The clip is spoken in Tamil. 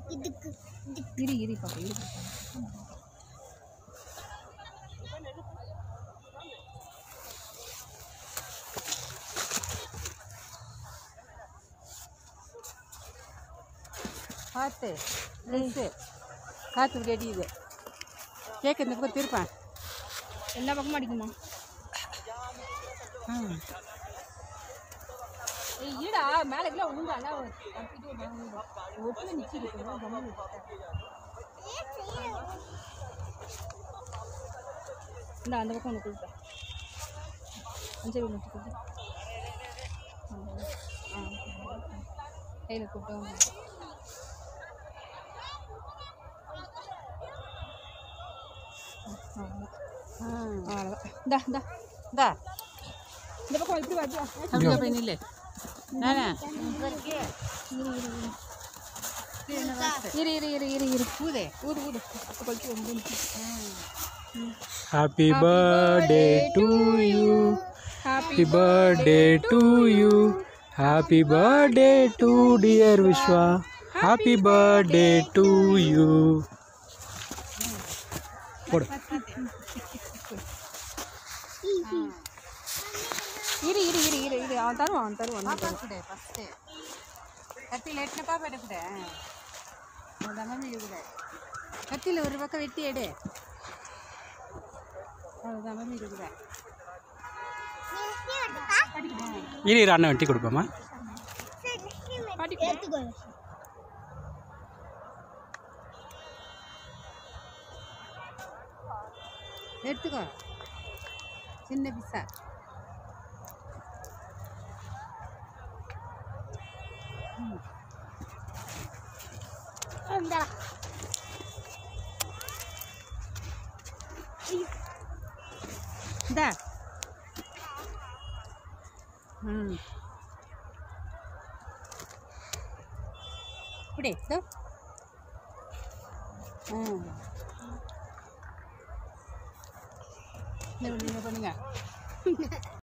இதுக்கு இரு இரு பாப்பா இரு பாப்பா பார்த்து ட்ரெஸ்ஸு காற்று இப்படி அடிக்குது கேக்கு இந்த பக்கம் திருப்பேன் எல்லா பக்கமும் அடிக்குமா ஆ ஏய் ஈடா மேலே கீழே உண்டால தப்பிட்டு ஒட்டுல நிற்கிது கம்மி இந்த அந்த பக்கம் ஒன்று கொடுத்தேன் அஞ்சு ஒன்று கொடுத்து ஆ கையில் கூப்பிட்டு ஆ அவ்வளோதான் இந்தா இந்தா இந்தா இந்த பக்கம் இப்படி வாஜா அப்படியே போய் நில்லு நானா இரு இரு இரு இரு இரு ஊதே ஊது ஊது அப்போ கழிச்சு வந்து Happy birthday to you. Happy Happy birthday to you. Happy birthday to dear Vishwa. Happy birthday to you. போடு இரு இரு இரு இரு இரு அவன் தருவான் அவன் தருவான் பாப்பா கூட ஃபஸ்ட்டு கத்தியில் எட்டின பாப்பா எடுக்கூட அந்த மம்மி கூட கத்தியில் ஒரு பக்கம் வெட்டி எடு அவ்வளோதான் மம்மி கூட இரு இரு அண்ணன் வெட்டி கொடுப்போமா பாட்டி எடுத்துக்கோ எடுத்துக்கோ சின்ன பிஸ்ஸா இந்தா இந்தா ம் இப்படி இதோ ம் இந்த பண்ணுங்க பண்ணுங்க